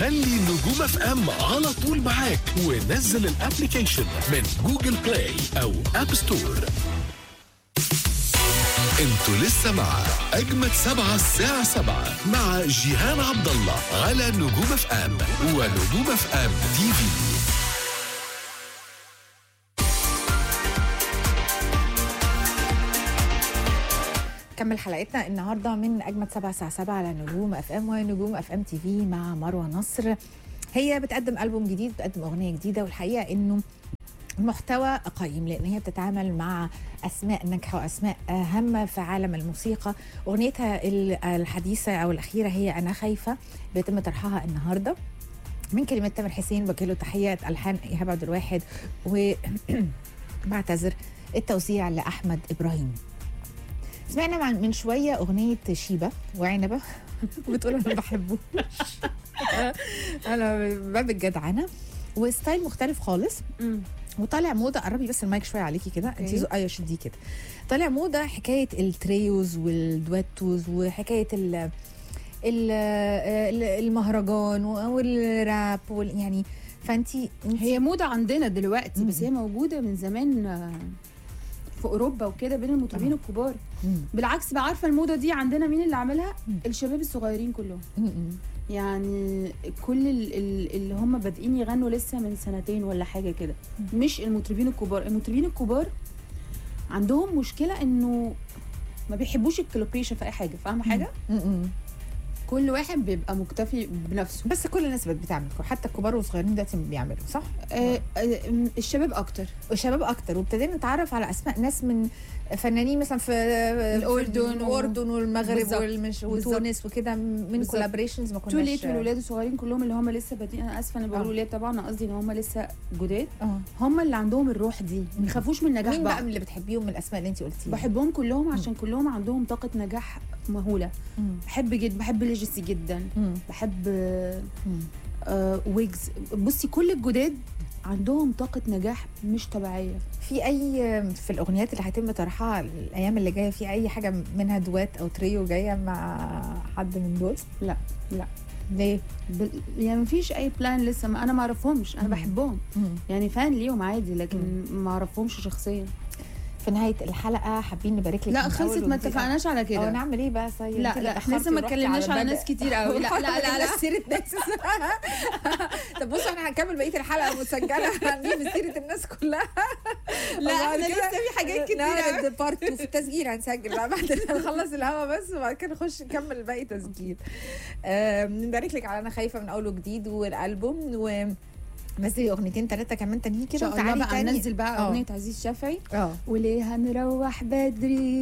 خلي نجوم اف ام على طول معاك ونزل الابليكيشن من جوجل بلاي او اب ستور انتوا لسه مع اجمد سبعة الساعة سبعة مع جيهان عبد الله على نجوم اف ام ونجوم اف ام تي في كمل حلقتنا النهارده من اجمد سبعة الساعه 7 على نجوم اف ام ونجوم اف ام تي في مع مروه نصر هي بتقدم البوم جديد بتقدم اغنيه جديده والحقيقه انه المحتوى قيم لان هي بتتعامل مع اسماء ناجحه واسماء هامه في عالم الموسيقى اغنيتها ال- الحديثه او الاخيره هي انا خايفه بيتم طرحها النهارده من كلمات تامر حسين بكيله تحيات الحان ايهاب عبد الواحد وبعتذر التوزيع لاحمد ابراهيم سمعنا مع- من شويه اغنيه شيبه وعنبه بتقول انا بحبه انا باب الجدعنه وستايل مختلف خالص وطالع موضه قربي بس المايك شويه عليكي كده انت اوكي. زقايه شديه كده طالع موضه حكايه التريوز والدويتوز وحكايه ال ال- ال- المهرجان والراب وال- يعني فانتي هي موضة عندنا دلوقتي مم. بس هي موجودة من زمان آه، في أوروبا وكده بين المطربين آه. الكبار مم. بالعكس بقى عارفة الموضة دي عندنا مين اللي عاملها؟ مم. الشباب الصغيرين كلهم مم. يعني كل ال- ال- اللي هم بادئين يغنوا لسه من سنتين ولا حاجة كده مش المطربين الكبار المطربين الكبار عندهم مشكلة انه ما بيحبوش الكلوبيشن في اي حاجة فاهمة حاجة؟ مم. كل واحد بيبقى مكتفي بنفسه بس كل الناس بقت بتعمل حتى الكبار والصغيرين دلوقتي بيعملوا صح؟ آه آه الشباب اكتر وشباب اكتر وابتدينا نتعرف على اسماء ناس من فنانين مثلا في الأردن في الاردن والمغرب بالظبط. والمش بالظبط. وتونس وكده من بالظبط. كولابريشنز ما تو كناش ليت والولاد الصغيرين كلهم اللي هم لسه بادئين انا اسفه انا بقول آه. ولاد طبعا انا قصدي ان هم لسه جداد اه هم اللي عندهم الروح دي ما يخافوش من النجاح مين بقى بقى من اللي بتحبيهم من الاسماء اللي انت قلتيها؟ بحبهم كلهم عشان كلهم عندهم طاقه نجاح مهوله مم. بحب جدا بحب ليجيسي جدا مم. بحب آه، مم. آه ويجز بصي كل الجداد عندهم طاقه نجاح مش طبيعيه في اي في الاغنيات اللي هيتم طرحها الايام اللي جايه في اي حاجه منها دوات او تريو جايه مع حد من دول؟ لا لا ليه؟ بال... يعني مفيش اي بلان لسه ما انا ما اعرفهمش انا مم. بحبهم مم. يعني فان ليهم عادي لكن ما اعرفهمش شخصيا في نهايه الحلقه حابين نبارك لك لا من خلصت أول ما وجديد. اتفقناش على اه كده نعمل ايه بقى طيب لا، انت اللي لا، احنا لسه اتأخرتي ما ورحتي اتكلمناش على المبدأ. ناس كتير قوي. لا، لا، لا، لا. سيره ناس طب بصوا احنا هنكمل بقيه الحلقه مسجله هنجيب سيره الناس كلها لا، وبعد احنا كده لسه في حاجات كتير نعرض بارت 2 في التسجيل هنسجل بقى بعد ما نخلص الهوا بس وبعد كده نخش نكمل باقي تسجيل آم، نبارك لك على انا خايفه من اول وجديد والالبوم و نزلي اغنيتين ثلاثه كمان تانيين ان كده شاء الله وتعالي بقى تاني ننزل بقى اه. اغنيه عزيز شافعي اه وليه هنروح بدري